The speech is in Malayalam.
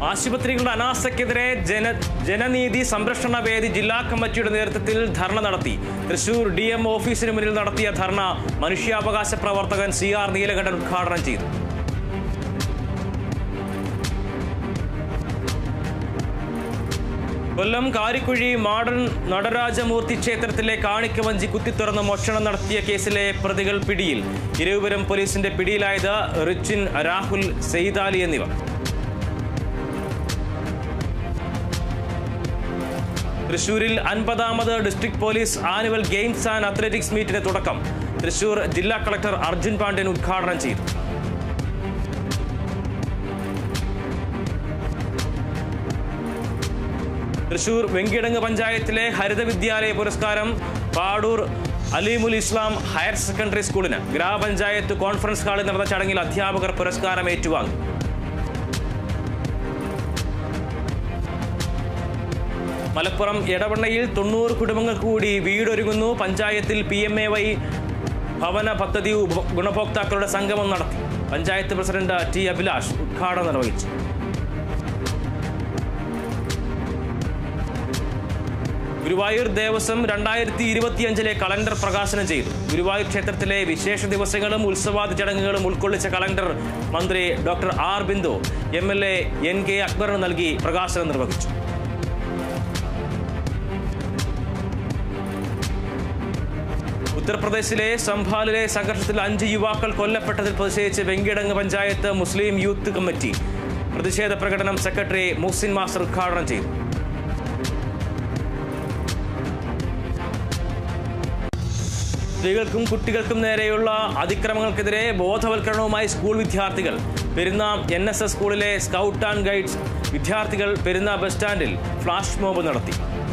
ആശുപത്രികളുടെ അനാസ്ഥയ്ക്കെതിരെ ജന ജനനീതി സംരക്ഷണ വേദി ജില്ലാ കമ്മിറ്റിയുടെ നേതൃത്വത്തിൽ ധർണ നടത്തി തൃശൂർ ഡി എം ഓഫീസിന് മുന്നിൽ നടത്തിയ ധർണ മനുഷ്യാവകാശ പ്രവർത്തകൻ സി ആർ നീലകണ്ഠൻ ഉദ്ഘാടനം ചെയ്തു കൊല്ലം കാരിക്കുഴി മാടൻ നടരാജമൂർത്തി ക്ഷേത്രത്തിലെ കാണിക്കവഞ്ചി കുത്തിത്തുറന്ന് മോഷണം നടത്തിയ കേസിലെ പ്രതികൾ പിടിയിൽ ഇരുവരും പോലീസിന്റെ പിടിയിലായത് റിച്ചിൻ രാഹുൽ സെയ്താലി എന്നിവർ തൃശൂരിൽ അൻപതാമത് district police annual games and athletics മീറ്റിന് തുടക്കം തൃശൂർ ജില്ലാ കളക്ടർ അർജുൻ പാണ്ഡ്യൻ ഉദ്ഘാടനം ചെയ്തു തൃശൂർ വെങ്കിടങ്ങ് പഞ്ചായത്തിലെ ഹരിത വിദ്യാലയ പുരസ്കാരം പാടൂർ അലീമുൽ ഇസ്ലാം ഹയർ സെക്കൻഡറി സ്കൂളിന് ഗ്രാമപഞ്ചായത്ത് കോൺഫറൻസ് ഹാളിൽ നടന്ന ചടങ്ങിൽ അധ്യാപകർ പുരസ്കാരം ഏറ്റുവാങ്ങി മലപ്പുറം എടവണ്ണയിൽ തൊണ്ണൂറ് കുടുംബങ്ങൾക്ക് കൂടി വീടൊരുങ്ങുന്നു പഞ്ചായത്തിൽ പി എം എ വൈ ഭവന പദ്ധതി ഉപ- ഗുണഭോക്താക്കളുടെ സംഗമം നടത്തി പഞ്ചായത്ത് പ്രസിഡന്റ് ടി അഭിലാഷ് ഉദ്ഘാടനം നിർവഹിച്ചു ഗുരുവായൂർ ദേവസ്വം രണ്ടായിരത്തി ഇരുപത്തിയഞ്ചിലെ കലണ്ടർ പ്രകാശനം ചെയ്തു ഗുരുവായൂർ ക്ഷേത്രത്തിലെ വിശേഷ ദിവസങ്ങളും ഉത്സവാദി ചടങ്ങുകളും ഉൾക്കൊള്ളിച്ച കലണ്ടർ മന്ത്രി doctor R Bindu M L A N K അക്ബറിന് നൽകി പ്രകാശനം നിർവഹിച്ചു ഉത്തർപ്രദേശിലെ സംഭാലിലെ സംഘർഷത്തിൽ അഞ്ച് യുവാക്കൾ കൊല്ലപ്പെട്ടതിൽ പ്രതിഷേധിച്ച് Venkitangu panchayat Muslim youth committee പ്രതിഷേധ പ്രകടനം സെക്രട്ടറി മുഹ്സിൻ മാസ്റ്റർ ഉദ്ഘാടനം ചെയ്തു സ്ത്രീകൾക്കും കുട്ടികൾക്കും നേരെയുള്ള അതിക്രമങ്ങൾക്കെതിരെ ബോധവൽക്കരണവുമായി സ്കൂൾ വിദ്യാർത്ഥികൾ പെരുന്ന എൻ എസ് എസ് സ്കൂളിലെ സ്കൗട്ട് ആൻഡ് ഗൈഡ്സ് വിദ്യാർത്ഥികൾ പെരുന്ന ബസ് സ്റ്റാൻഡിൽ ഫ്ലാഷ് മോബ് നടത്തി